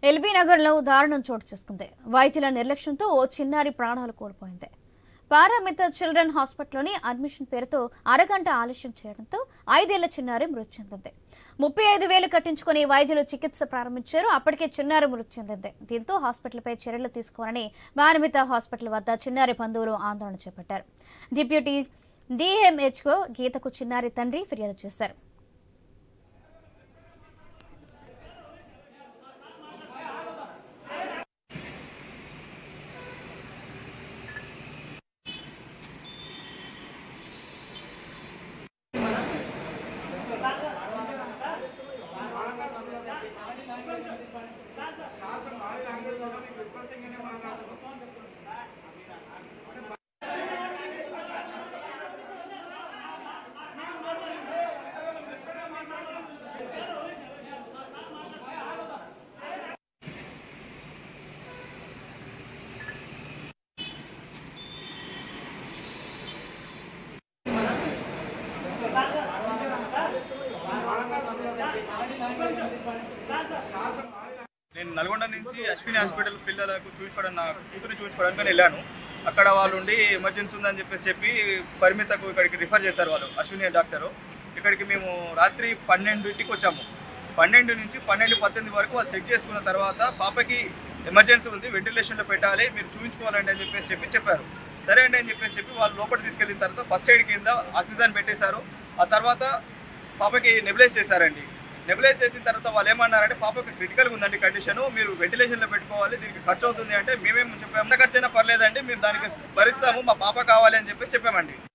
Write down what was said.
LB నగర్లో దారుణం చోటు చేసుకుంది వైద్యుల నిర్లక్ష్యంతో ఓ చిన్నారి ప్రాణాలు కోల్పోయింది పారామిత చిల్డ్రన్ హాస్పిటల్లోని అడ్మిషన్ పేరుతో అరగంట ఆలస్యం చేయడంతో ఐదేళ్ల చిన్నారి మృతి చెందింది ముప్పై ఐదు వేలు కట్టించుకుని వైద్యులు చికిత్స ప్రారంభించారు అప్పటికే చిన్నారి మృతి చెందింది దీంతో హాస్పిటల్పై చర్యలు తీసుకోవాలని పారామిత హాస్పిటల్ వద్ద చిన్నారి బంధువులు ఆందోళన చేపట్టారు డిప్యూటీ డిఎంహెచ్ఓ గీతకు చిన్నారి తండ్రి ఫిర్యాదు చేశారు నేను నల్గొండ నుంచి అశ్విని హాస్పిటల్ పిల్లలకు చూపించుకోవడం నా కూతురు చూపించుకోవడానికి వెళ్ళాను అక్కడ వాళ్ళు ఉండి ఎమర్జెన్సీ ఉందని చెప్పేసి చెప్పి పరిమితకు ఇక్కడికి రిఫర్ చేశారు వాళ్ళు అశ్విని డాక్టరు ఇక్కడికి మేము రాత్రి పన్నెండింటికి వచ్చాము పన్నెండు నుంచి పన్నెండు పద్దెనిమిది వరకు వాళ్ళు చెక్ చేసుకున్న తర్వాత పాపకి ఎమర్జెన్సీ ఉంది వెంటిలేషన్లో పెట్టాలి మీరు చూపించుకోవాలండి అని చెప్పేసి చెప్పి చెప్పారు సరే అండి అని చెప్పేసి చెప్పి వాళ్ళు లోపలికి తీసుకెళ్ళిన తర్వాత ఫస్ట్ ఎయిడ్ కింద ఆక్సిజన్ పెట్టేశారు ఆ తర్వాత పాపకి నెబులైజ్ చేశారండి నెబులైజ్ చేసిన తర్వాత వాళ్ళు ఏమన్నారంటే పాపకి క్రిటికల్గా ఉందండి కండిషన్ మీరు వెంటిలేషన్లో పెట్టుకోవాలి దీనికి ఖర్చు అవుతుంది అంటే మేమేం చెప్పాము ఎంత ఖర్చు అయినా పర్లేదండి మేము దానికి భరిస్తాము మా పాప కావాలి అని చెప్పేసి చెప్పామండి